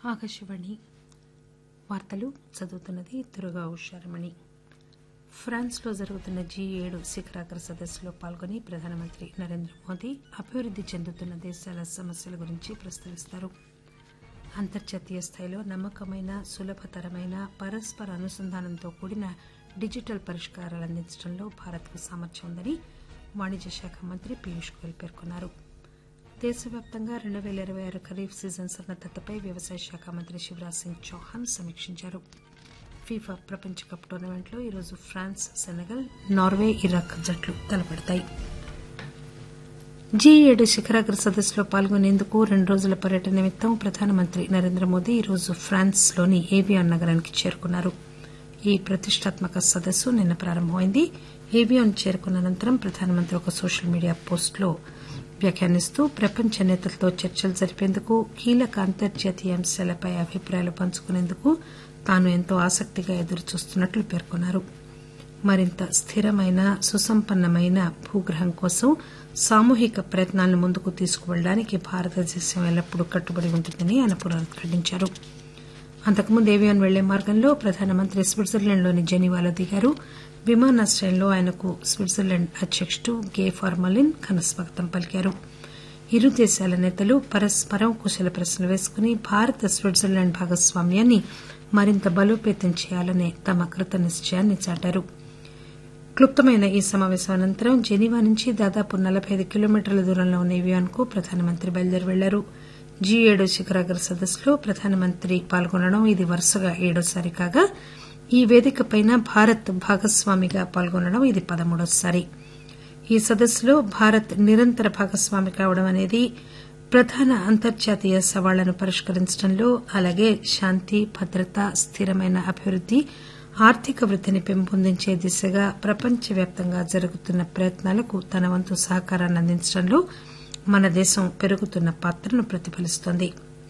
ఆకాశవాణి వార్తలు చదువుతున్నది దుర్గా ఉషారమణి ఫ్రాన్స్ లో జరుగుతున్న జీ ఏడు శిఖరాగ్ర సదస్సులో పాల్గొని ప్రధానమంత్రి నరేంద్ర మోదీ అభివృద్ది చెందుతున్న దేశాల సమస్యల గురించి ప్రస్తావిస్తారు అంతర్జాతీయ స్థాయిలో నమ్మకమైన సులభతరమైన పరస్పర అనుసంధానంతో కూడిన డిజిటల్ పరిష్కారాలు అందించడంలో భారత్కు సామర్థ్యం ఉందని వాణిజ్య శాఖ మంత్రి పీయూష్ గోయల్ పేర్కొన్నారు దేశవ్యాప్తంగా రెండు పేల ఇరవై ఆరు ఖరీఫ్ సీజన్ సన్నద్దతపై వ్యవసాయ శాఖ మంత్రి శివరాజ్ సింగ్ చౌహాన్ సమీక్షించారు ఫీఫా ప్రపంచ కప్ టోర్నమెంట్లో ఈరోజు ఫ్రాన్స్ సెనెగల్ నార్వే ఇరాక్ జట్లు తలపడతాయి జీ ఏడు శిఖరాగ్ర సదస్సులో పాల్గొనేందుకు రెండు రోజుల పర్యటన నిమిత్తం ప్రధానమంత్రి నరేంద్ర మోదీ ఈరోజు ఫ్రాన్స్ లోని ఏవియాన్ నగరానికి చేరుకున్నారు ఈ ప్రతిష్టాత్మక సదస్సు నిన్న ప్రారంభమైంది ఏవియాన్ చేరుకున్న అనంతరం ప్రధానమంత్రి ఒక సోషల్ మీడియా పోస్టులో వ్యాఖ్యానిస్తూ ప్రపంచ నేతలతో చర్చలు జరిపేందుకు కీలక అంతర్జాతీయ అంశాలపై అభిప్రాయాలు పంచుకునేందుకు తాను ఎంతో ఆసక్తిగా ఎదురుచూస్తున్నట్లు పేర్కొన్నారు మరింత స్థిరమైన సుసంపన్నమైన భూగ్రహం కోసం సామూహిక ప్రయత్నాలను ముందుకు తీసుకువెళ్లడానికి భారతదేశం ఎల్లప్పుడూ కట్టుబడి ఉంటుందని ఆయన పునరుద్ఘాటించారు అంతకుముందు ఏవియాన్ వెళ్లే మార్గంలో ప్రధానమంత్రి స్విట్జర్లాండ్లోని జెనీవాలో దిగారు విమానాశ్రయంలో ఆయనకు స్విట్జర్లాండ్ అధ్యకుడు గే ఫార్మలిన్ ఘనస్వాగతం పలికారు ఇరు దేశాల నేతలు పరస్పరం కుశల ప్రశ్నలు వేసుకుని భారత స్విట్జర్లాండ్ భాగస్వామ్యాన్ని మరింత బలోపేతం చేయాలనే తమ కృతనిశ్చయాన్ని చాటారు క్లుప్తమైన ఈ సమాపేశం అనంతరం జెనీవా నుంచి దాదాపు నలబై ఐదు కిలోమీటర్ల దూరంలో ఉన్న ఏవియాన్ కు ప్రధానమంత్రి బయలుదేరి వెళ్లారు జీ ఏడు శిఖరాగ్ర సదస్సులో ప్రధానమంత్రి పాల్గొనడం ఇది వరుసగా ఏడోసారి కాగా ఈ వేదికపై భారత్ భాగస్వామిగా పాల్గొనడం ఇది పదమూడోసారి ఈ సదస్సులో భారత్ నిరంతర భాగస్వామి కావడం అనేది ప్రధాన అంతర్జాతీయ సవాళ్లను పరిష్కరించడంలో అలాగే శాంతి భద్రత స్థిరమైన అభివృద్ది ఆర్థిక వృద్దిని పెంపొందించే దిశగా ప్రపంచవ్యాప్తంగా జరుగుతున్న ప్రయత్నాలకు తన వంతు సహకారాన్ని అందించడంలో మన దేశం పెరుగుతున్న పాత్రను ప్రతిఫలిస్తోంది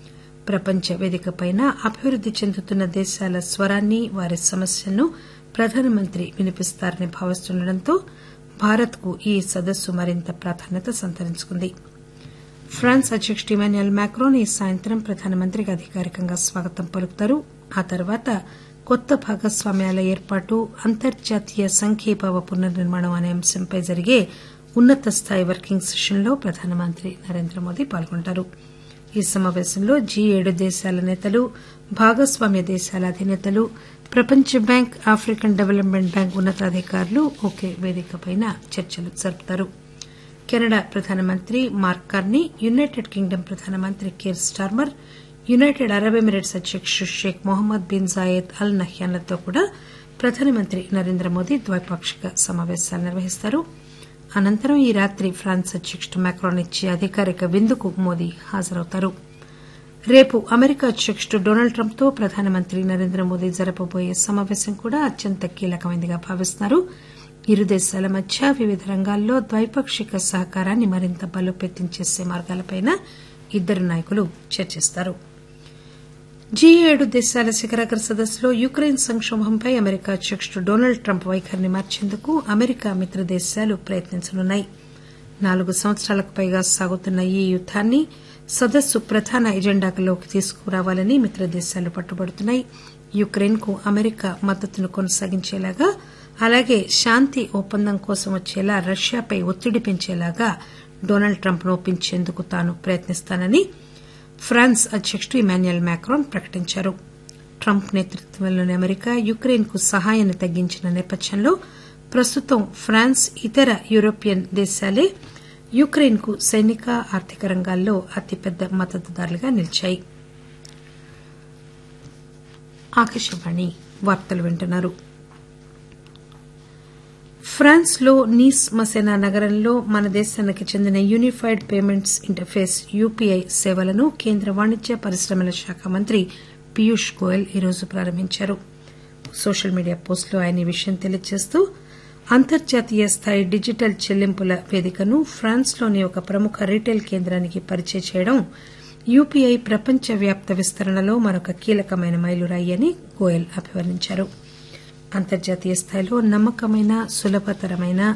ప్రపంచ వేదికపై అభివృద్ది చెందుతున్న దేశాల స్వరాన్ని వారి సమస్యలను ప్రధానమంత్రి వినిపిస్తారని భావిస్తుండటంతో భారత్ కు ఈ సదస్సు మరింత ప్రాధాన్యత సంతరించుకుంది ఫ్రాన్స్ అధ్యకుడు ఇమాన్యుయల్ మాక్రోన్ ఈ సాయంత్రం ప్రధానమంత్రికి అధికారికంగా స్వాగతం పలుకుతారు ఆ తర్వాత కొత్త భాగస్వామ్యాల ఏర్పాటు అంతర్జాతీయ సంఘీభావ పునర్నిర్మాణం అనే అంశంపై జరిగే ఉన్నత స్థాయి వర్కింగ్ సెషన్లో ప్రధానమంత్రి నరేంద్ర మోదీ పాల్గొంటారు ఈ సమాపేశంలో జీ ఏడు దేశాల నేతలు భాగస్వామ్య దేశాల అధినేతలు ప్రపంచ బ్యాంక్ ఆఫ్రికన్ డెవలప్మెంట్ బ్యాంక్ ఉన్నతాధికారులు ఒకే వేదికపై చర్చలు జరుపుతారు కెనడా ప్రధానమంత్రి మార్క్ కార్నీ యునైటెడ్ కింగ్డమ్ ప్రధానమంత్రి Keir Starmer United Arab Emirates అధ్యకుడు Sheikh Mohammed bin Zayed Al నహ్యాన్లతో కూడా ప్రధానమంత్రి నరేంద్ర మోదీ ద్వైపాక్షిక సమాపేశాలు నిర్వహిస్తారు అనంతరం ఈ రాత్రి ఫ్రాన్స్ అధ్యకుడు మాక్రాన్ ఇచ్చే అధికారిక విందుకు మోదీ హాజరవుతారు రేపు అమెరికా అధ్యకుడు డొనాల్డ్ ట్రంప్ తో ప్రధానమంత్రి నరేంద్ర మోదీ జరపబోయే సమాపేశం కూడా అత్యంత కీలకమైనదిగా భావిస్తున్నారు ఇరు దేశాల మధ్య వివిధ రంగాల్లో ద్వైపాక్షిక సహకారాన్ని మరింత బలోపేతం చేసే మార్గాలపై ఇద్దరు నాయకులు చర్చిస్తారు జీ ఏడు దేశాల శిఖరాగ్ర సదస్సులో యుక్రెయిన్ సంకోభంపై అమెరికా అధ్యకుడు డొనాల్డ్ ట్రంప్ వైఖరిని మార్చేందుకు అమెరికా మిత్ర దేశాలు ప్రయత్నించనున్నాయి నాలుగు సంవత్సరాలకు పైగా సాగుతున్న ఈ యుద్దాన్ని సదస్సు ప్రధాన ఎజెండాలోకి తీసుకురావాలని మిత్ర దేశాలు పట్టుబడుతున్నాయి యుక్రెయిన్ కు అమెరికా మద్దతును కొనసాగించేలాగా అలాగే శాంతి ఒప్పందం కోసం వచ్చేలా రష్యాపై ఒత్తిడి పెంచేలాగా డొనాల్డ్ ట్రంప్ ను ఒప్పించేందుకు తాను ప్రయత్నిస్తానని ఫ్రాన్స్ అధ్యకుడు ఇమాన్యుయల్ మాక్రాన్ ప్రకటించారు ట్రంప్ నేతృత్వంలోని అమెరికా యుక్రెయిన్ కు సహాయాన్ని తగ్గించిన నేపథ్యంలో ప్రస్తుతం ఫ్రాన్స్ ఇతర యూరోపియన్ దేశాలే యుక్రెయిన్ కు సైనిక ఆర్థిక రంగాల్లో అతిపెద్ద మద్దతుదారులుగా నిలిచాయి ఆకాశవాణి వార్తలు వింటున్నారు ఫ్రాన్స్ లో నీస్ మసెనా నగరంలో మన దేశానికి చెందిన యూనిఫైడ్ పేమెంట్స్ ఇంటర్ఫేస్ యూపీఐ సేవలను కేంద్ర వాణిజ్య పరిశ్రమల శాఖ మంత్రి పీయూష్ గోయల్ ఈరోజు ప్రారంభించారు సోషల్ మీడియా పోస్టులో ఆయన ఈ విషయం తెలియజేస్తూ అంతర్జాతీయ స్థాయి డిజిటల్ చెల్లింపుల వేదికను ఫ్రాన్స్ లోని ఒక ప్రముఖ రీటైల్ కేంద్రానికి పరిచయం చేయడం యూపీఐ ప్రపంచవ్యాప్త విస్తరణలో మరొక కీలకమైన మైలురాయి అని గోయల్ అభివర్ణించారు అంతర్జాతీయ స్థాయిలో నమ్మకమైన సులభతరమైన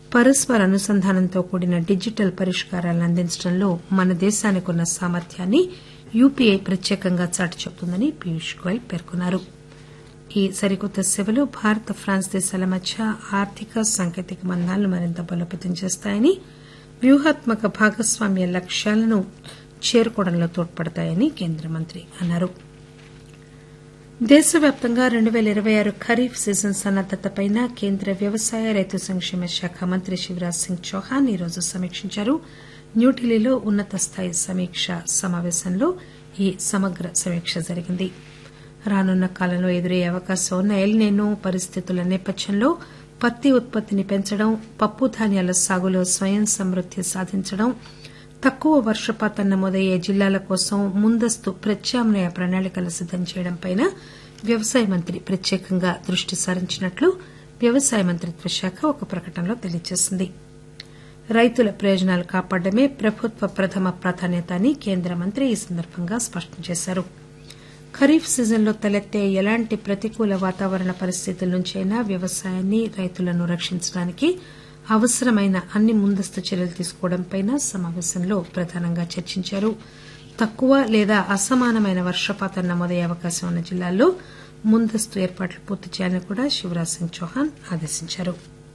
పరస్పర అనుసంధానంతో కూడిన డిజిటల్ పరిష్కారాలను అందించడంలో మన దేశానికి ఉన్న సామర్థ్యాన్ని యూపీఐ ప్రత్యేకంగా చాటి చెబుతుందని పీయూష్ గోయల్ పేర్కొన్నారు ఈ సరికొత్త సేవలు భారత్ ఫ్రాన్స్ దేశాల మధ్య ఆర్థిక సాంకేతిక బంధాలను మరింత బలోపేతం చేస్తాయని వ్యూహాత్మక భాగస్వామ్య లక్ష్యాలను చేరుకోవడంలో తోడ్పడతాయని కేంద్ర మంత్రి అన్నారు దేశవ్యాప్తంగా రెండు పేల ఇరవై ఆరు ఖరీఫ్ సీజన్ సన్నద్దతపై కేంద్ర వ్యవసాయ రైతు సంక్షేమ శాఖ మంత్రి శివరాజ్ సింగ్ చౌహాన్ ఈరోజు సమీక్షించారు న్యూఢిల్లీలో ఉన్నత స్థాయి సమీక్ష సమాపేశంలో ఈ సమగ్ర సమీక్ష జరిగింది రానున్న కాలంలో ఎదురయ్యే అవకాశం ఉన్న ఎల్నినో పరిస్థితుల నేపథ్యంలో పత్తి ఉత్పత్తిని పెంచడం పప్పు ధాన్యాల సాగులో స్వయం సమృద్ది సాధించడం తక్కువ వర్షపాతం నమోదయ్యే జిల్లాల కోసం ముందస్తు ప్రత్యామ్నాయ ప్రణాళికలు సిద్దం చేయడంపై వ్యవసాయ మంత్రి ప్రత్యేకంగా దృష్టి సారించినట్లు వ్యవసాయ మంత్రిత్వ శాఖ ఒక ప్రకటనలో తెలియజేసింది రైతుల ప్రయోజనాలు కాపాడడమే ప్రభుత్వ ప్రథమ ప్రాధాన్యత అని కేంద్ర మంత్రి ఈ సందర్భంగా స్పష్టం చేశారు ఖరీఫ్ సీజన్లో తలెత్తే ఎలాంటి ప్రతికూల వాతావరణ పరిస్థితుల నుంచైనా వ్యవసాయాన్ని రైతులను రక్షించడానికి అవసరమైన అన్ని ముందస్తు చర్యలు తీసుకోవడంపై సమాపేశంలో ప్రధానంగా చర్చించారు తక్కువ లేదా అసమానమైన వర్షపాతం నమోదయ్యే అవకాశం ఉన్న జిల్లాల్లో ముందస్తు ఏర్పాట్లు పూర్తి చేయాలని కూడా శివరాజ్ సింగ్ చౌహాన్ ఆదేశించారు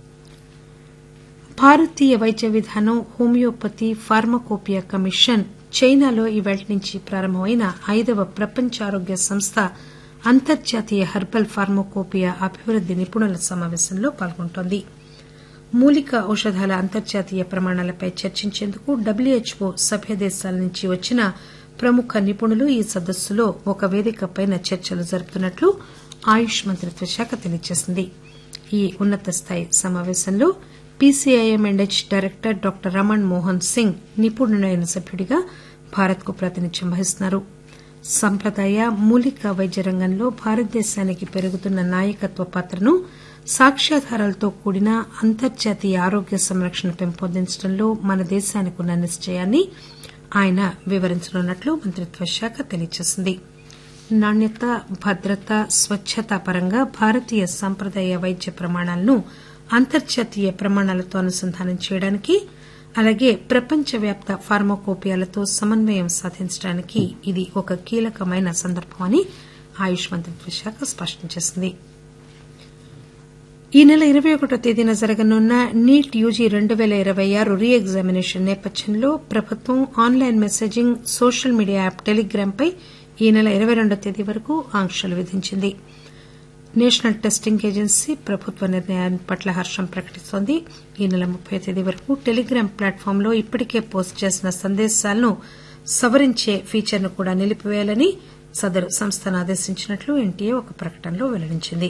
భారతీయ వైద్య విధానం హోమియోపతి ఫార్మకోపియా కమిషన్ చైనాలో ఈవేళ నుంచి ప్రారంభమైన ఐదవ ప్రపంచ ఆరోగ్య సంస్థ అంతర్జాతీయ హెర్బల్ ఫార్మకోపియా అభివృద్ది నిపుణుల సమాపేశంలో పాల్గొంటోంది మూలిక ఔషధాల అంతర్జాతీయ ప్రమాణాలపై చర్చించేందుకు డబ్ల్యూహెచ్ఓ సభ్య దేశాల నుంచి వచ్చిన ప్రముఖ నిపుణులు ఈ సదస్సులో ఒక వేదికపై చర్చలు జరుపుతున్నట్లు ఆయుష్ మంత్రిత్వ శాఖ తెలియజేసింది ఈ ఉన్నత స్థాయి సమాపేశంలో PCIM and H director doctor Raman Mohan Singh నిపుణుడైన సభ్యుడిగా భారత్ కు ప్రాతినిధ్యం వహిస్తున్నారు సంప్రదాయ మూలిక వైద్య రంగంలో భారతదేశానికి పెరుగుతున్న నాయకత్వ పాత్రను సాక్ష్యాధారాలతో కూడిన అంతర్జాతీయ ఆరోగ్య సంరక్షణ పెంపొందించడంలో మన దేశానికి ఉన్న నిశ్చయాన్ని ఆయన వివరించనున్నట్లు మంత్రిత్వ శాఖ తెలియజేసింది నాణ్యత భద్రత స్వచ్చత పరంగా భారతీయ సంప్రదాయ వైద్య ప్రమాణాలను అంతర్జాతీయ ప్రమాణాలతో అనుసంధానం చేయడానికి అలాగే ప్రపంచవ్యాప్త ఫార్మకోపియాలతో సమన్వయం సాధించడానికి ఇది ఒక కీలకమైన సందర్భమని ఆయుష్ మంత్రిత్వ శాఖ స్పష్టం చేసింది ఈ నెల ఇరవై ఒకటో తేదీన జరగనున్న నీట్ యూజీ రెండు పేల ఇరవై ఆరు రీ ఎగ్జామినేషన్ నేపథ్యంలో ప్రభుత్వం online messaging social media app Telegram పై ఈ నెల ఇరవై రెండో తేదీ వరకు ఆంక్షలు విధించింది నేషనల్ టెస్టింగ్ ఏజెన్సీ ప్రభుత్వ నిర్ణయం పట్ల హర్షం ప్రకటిస్తోంది ఈ నెల ముప్పై తేదీ వరకు టెలిగ్రామ్ ప్లాట్ఫామ్ లో ఇప్పటికే పోస్ట్ చేసిన సందేశాలను సవరించే ఫీచర్ ను కూడా నిలిపివేయాలని సదరు సంస్థను ఆదేశించినట్లు ఎన్టీఏ ఒక ప్రకటనలో వెల్లడించింది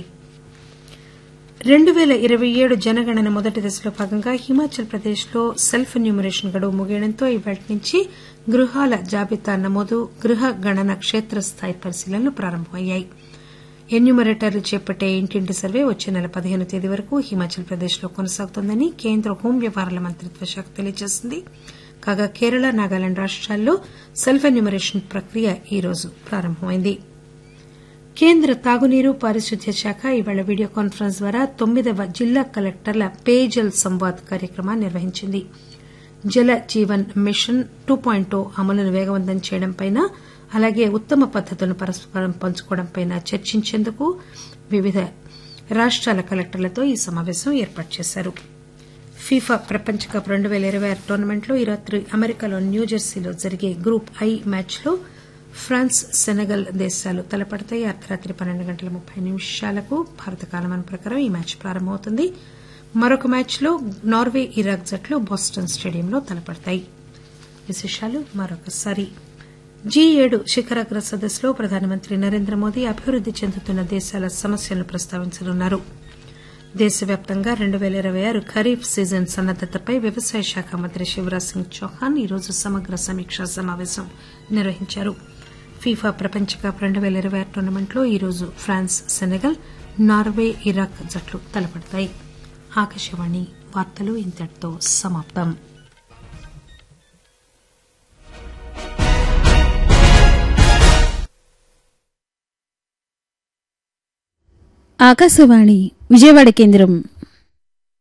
రెండు పేల ఇరవై ఏడు జనగణన మొదటి దశలో భాగంగా హిమాచల్ ప్రదేశ్ లో సెల్ఫ్ ఎన్యూమరేషన్ గడువు ముగియడంతో ఇవాటి నుంచి గృహాల జాబితా నమోదు గృహ గణన కేత్రస్థాయి పరిశీలనలు ప్రారంభమయ్యాయి ఎన్యూమరేటర్లు చేపట్టే ఇంటింటి సర్వే వచ్చే నెల పదిహేను తేదీ వరకు హిమాచల్ ప్రదేశ్ లో కొనసాగుతోందని కేంద్ర హోం వ్యవహారాల మంత్రిత్వ శాఖ తెలియజేసింది కాగా కేరళ నాగాలాండ్ రాష్టాల్లో సెల్ఫ్ ఎన్యూమరేషన్ ప్రక్రియ ఈరోజు ప్రారంభమైంది కేంద్ర తాగునీరు పారిశుద్ధ్య శాఖ ఇవాళ వీడియో కాన్ఫరెన్స్ ద్వారా తొమ్మిదవ జిల్లా కలెక్టర్ల పేయజల్ సంవాద్ కార్యక్రమాన్ని నిర్వహించింది జల జీవన్ మిషన్ టూ పాయింట్ అమలును వేగవంతం చేయడంపై అలాగే ఉత్తమ పద్దతులను పరస్పరం పంచుకోవడంపై చర్చించేందుకు వివిధ రాష్టాల కలెక్టర్లతో ఈ సమాపేశం ఏర్పాటు చేశారు ఫీఫా ప్రపంచ కప్ రెండు పేల ఇరవై ఆరు టోర్నమెంట్లో ఈ రాత్రి అమెరికాలోని న్యూజెర్సీలో జరిగే గ్రూప్ ఐ మ్యాచ్లో ఫ్రాన్స్ సెనెగల్ దేశాలు తలపడతాయి అర్ధరాత్రి పన్నెండు గంటల ముప్పై నిమిషాలకు భారత కాలమాన ప్రకారం ఈ మ్యాచ్ ప్రారంభమవుతుంది మరొక మ్యాచ్లో నార్వే ఇరాక్ జట్లు బోస్టన్ స్టేడియంలో తలపడతాయి విశేషాలు మరొకసారి జీ ఏడు శిఖరాగ్ర సదస్సులో ప్రధానమంత్రి నరేంద్ర మోదీ అభివృద్ది చెందుతున్న దేశాల సమస్యలను ప్రస్తావించనున్నారు దేశవ్యాప్తంగా రెండు పేల ఇరవై ఆరు ఖరీఫ్ సీజన్ సన్నద్దతపై వ్యవసాయ శాఖ మంత్రి శివరాజ్ సింగ్ చౌహాన్ ఈరోజు సమగ్ర సమీక్షా సమాపేశం నిర్వహించారు ఫీఫా ప్రపంచ కప్ రెండు పేల ఇరవై ఆరు టోర్నమెంట్లో ఈరోజు ఫ్రాన్స్ సెనెగల్ నార్వే ఇరాక్ జట్లు తలపడతాయి ఆకాశవాణి వార్తలు ఇంతటితో సమాప్తం ఆకాశవాణి విజయవాడ కేంద్రం